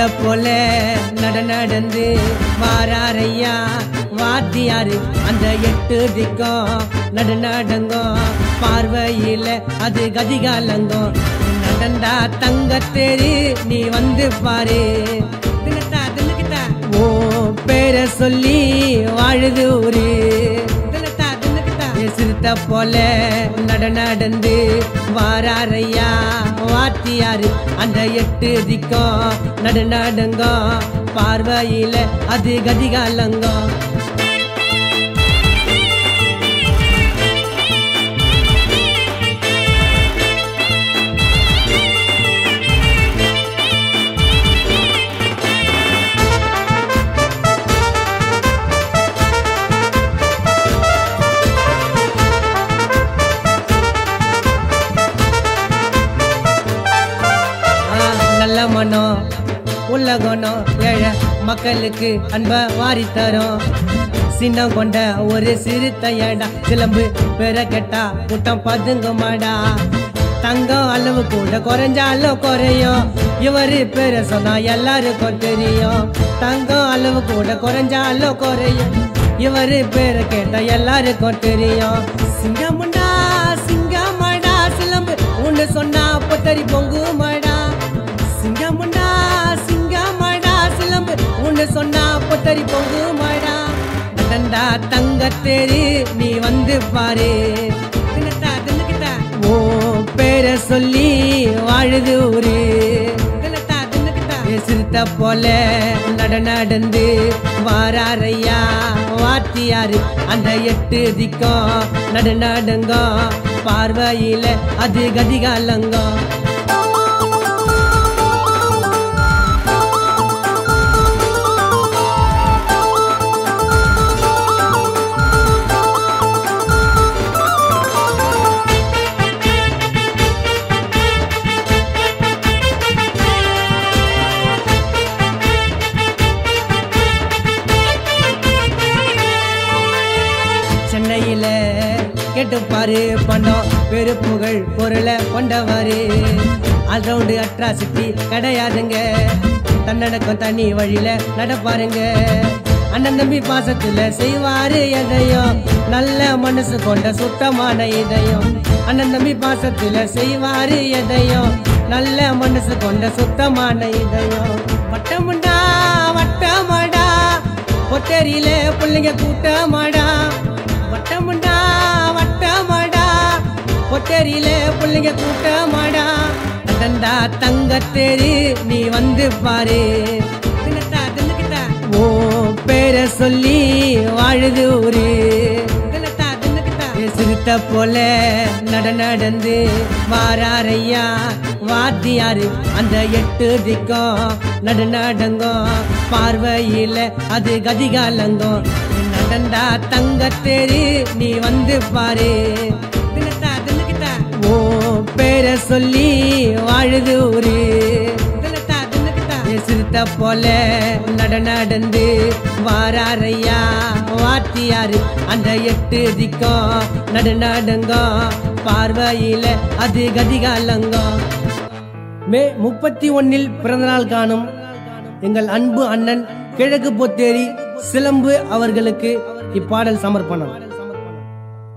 போல நட நடந்து வாராரையா வாத்தியாரு அந்த எட்டு திக்கம் நடு நடங்கும் பார்வையில அது கதிகாலங்கும் நடந்தா தங்கத்தேரி நீ வந்து பாரு தின்னுட்டா, தின்னுக்கிட்டா. ஓ பேரை சொல்லி வாழுது ஊரு தின்னுட்டா, தின்னுக்கிட்டா. ஏ சிறுத்தை போல நட நடந்து வாராரையா வாத்தியாரு அந்த எட்டு திக்கம் நடு நடுங்கும் பார்வையில அது கதிகாலங்கம் ஆ, நல்ல மனம் உள்ள குணம் ஏழை மக்களுக்கு அன்ப வாரி தரும் சின்னம் கொண்ட ஒரு சிறுத்தையடா சிலம்பு பெற கெட்டா கூட்டம் பதுங்குமாடா தங்கம் அளவு கூட குறைஞ்சாலும் குறையும் இவரு பேர சொன்னா எல்லாருக்கும் தெரியும் தங்கம் அளவு கூட குறைஞ்சாலும் குறையும் இவரு பேரை கேட்டா எல்லாருக்கும் தெரியும் சிங்கமுண்டா சிங்கமடா சிலம்பு ஒண்ணு சொன்னா பொத்தரி பொங்குமடா சிங்கமுண்டா சிங்கமடா சிலம்பு ஒண்ணு சொன்னா பொத்தரி பொங்குமடா நடந்தா தங்கத்தேரி நீ வந்து பாரு தின்னுட்டா, தின்னுக்கிட்டா. ஓ பேரை சொல்லி வாழுது ஊரு தின்னுட்டா, தின்னுக்கிட்டா. ஏ சிறுத்தை போல நட நடந்து வாராரையா வாத்தியாரு அந்த எட்டு திக்கம் நடு நடுங்கும் பார்வையில அது கதிகாலங்கம் சென்னையில கேட்டு பாரு பணம் பெரு புகழ் பொருளை கொண்டவாரு ஆல்ரவுண்டு அட்ராசிட்டி கிடையாதுங்க தன்னடக்கம் தனி வழியில நடப்பாருங்க அண்ணன் தம்பி பாசத்துல செய்வாரு எதையும் நல்ல மனசு கொண்ட சுத்தமான இதயம் அண்ணன் தம்பி பாசத்துல செய்வாரு எதையும் நல்ல மனசு கொண்ட சுத்தமான இதயம் வட்டமுண்டா வட்டமாடா பொத்தேரியில பிள்ளைங்க கூட்டமாடா வட்டமுண்டா வட்டமாடா பொத்தேரியில பிள்ளைங்க கூட்டமாடா அதண்டா தங்கத்தேரி நீ வந்து பாரு தின்னுட்டா, தின்னுக்கிட்டா. ஓ பேரை சொல்லி வாழுது ஊரு தின்னுட்டா, தின்னுக்கிட்டா. ஏ சிறுத்தை போல நட நடந்து வாராரையா வாத்தியாரு அந்த எட்டு திக்கம் நடு நடங்கும் பார்வையில அது கதிகாலங்கம் நடந்தா தங்கத்தேரி நீ வந்து பாரு தின்னுட்டா, தின்னுக்கிட்டா. ஓ பேரை சொல்லி வாழுது ஊரு தின்னுட்டா, தின்னுக்கிட்டா. ஏ சிறுத்தை போல நட நடந்து வாராரையா வாத்தியாரு அந்த எட்டு திக்கம் நடு நடுங்கும் பார்வையில அது கதிகாலங்கம் மே முப்பத்தி ஒன்னில் பிறந்தநாள் காணும் எங்கள் அன்பு அண்ணன் கிழக்கு பொத்தேரி சிலம்பு அவர்களுக்கு இப்பாடல் சமர்ப்பணம்